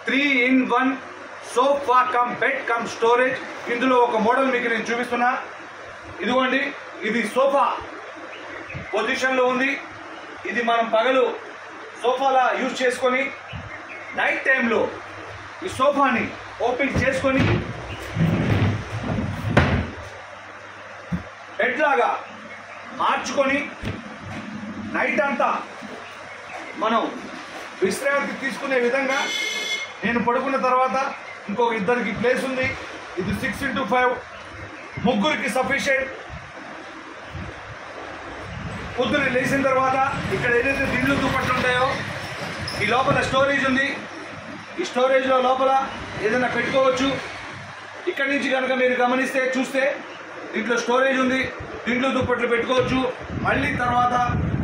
three in one sofa cum bed cum storage ఇందులో ఒక model మీకు నేను చూపిస్తున్నా ఇదిగోండి ఇది సోఫా పొజిషన్లో ఉంది ఇది మనం పగలు సోఫాలా యూజ్ చేసుకొని నైట్ టైంలో ఈ సోఫాని ఓపెన్ చేసుకొని బెడ్ లాగా మార్చుకొని నైట్ అంతా మనం విశ్రాంతి తీసుకునే విధంగా నేను పడుకున్న తర్వాత ఇంకొక ఇద్దరికి ప్లేస్ ఉంది ఇది సిక్స్ ఇంటూ ఫైవ్ ముగ్గురికి సఫిషియెంట్ పొద్దున లేచిన తర్వాత ఇక్కడ ఏదైతే దిండ్లు దుప్పట్లు ఉంటాయో ఈ లోపల స్టోరేజ్ ఉంది ఈ స్టోరేజ్లో లోపల ఏదైనా పెట్టుకోవచ్చు ఇక్కడి నుంచి కనుక మీరు గమనిస్తే చూస్తే దీంట్లో స్టోరేజ్ ఉంది దీంట్లో దుప్పట్లు పెట్టుకోవచ్చు మళ్ళీ తర్వాత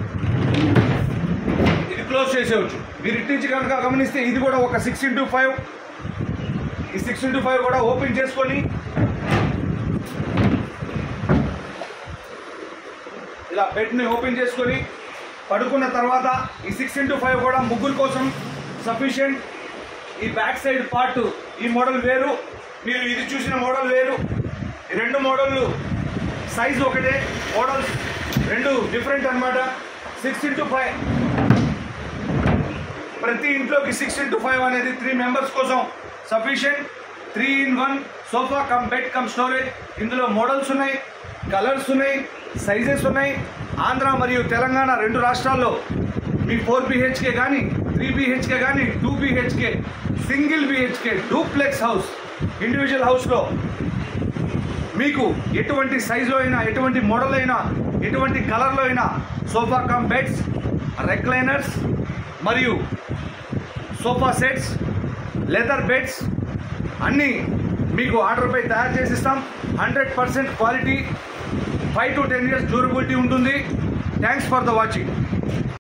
ఇది క్లోజ్ చేసేవచ్చు మీరు ఇటు నుంచి కనుక గమనిస్తే ఇది కూడా ఒక సిక్స్ ఇంటూ ఫైవ్ ఈ సిక్స్ ఇంటూ ఫైవ్ కూడా ఓపెన్ చేసుకొని ఇలా బెడ్ని ఓపెన్ చేసుకొని పడుకున్న తర్వాత ఈ సిక్స్ ఇంటూ ఫైవ్ కూడా ముగ్గురు కోసం సఫిషియంట్ ఈ బ్యాక్ సైడ్ పార్ట్ ఈ మోడల్ వేరు మీరు ఇది చూసిన మోడల్ వేరు ఈ రెండు మోడళ్ళు సైజ్ ఒకటే మోడల్స్ రెండు డిఫరెంట్ అన్నమాట సిక్స్ ఇంటూ ఫైవ్ ప్రతి ఇంట్లోకి సిక్స్ ఇంటూ ఫైవ్ అనేది త్రీ మెంబర్స్ కోసం sufficient three in one sofa cum bed cum storage ఇందులో మోడల్స్ ఉన్నాయి కలర్స్ ఉన్నాయి సైజెస్ ఉన్నాయి ఆంధ్ర మరియు తెలంగాణ రెండు రాష్ట్రాల్లో మీ ఫోర్ బిహెచ్కే కానీ త్రీ బిహెచ్కే కానీ two BHK single BHK duplex house individual హౌస్లో మీకు ఎటువంటి సైజులో అయినా ఎటువంటి మోడల్ అయినా ఎటువంటి కలర్లో అయినా సోఫా కమ్ బెడ్స్ రెక్లైనర్స్ మరియు సోఫా సెట్స్ లెదర్ బెడ్స్ అన్నీ మీకు ఆర్డర్పై తయారు చేసి ఇస్తాం hundred percent quality five to ten years durability ఉంటుంది థ్యాంక్స్ ఫర్ ద వాచింగ్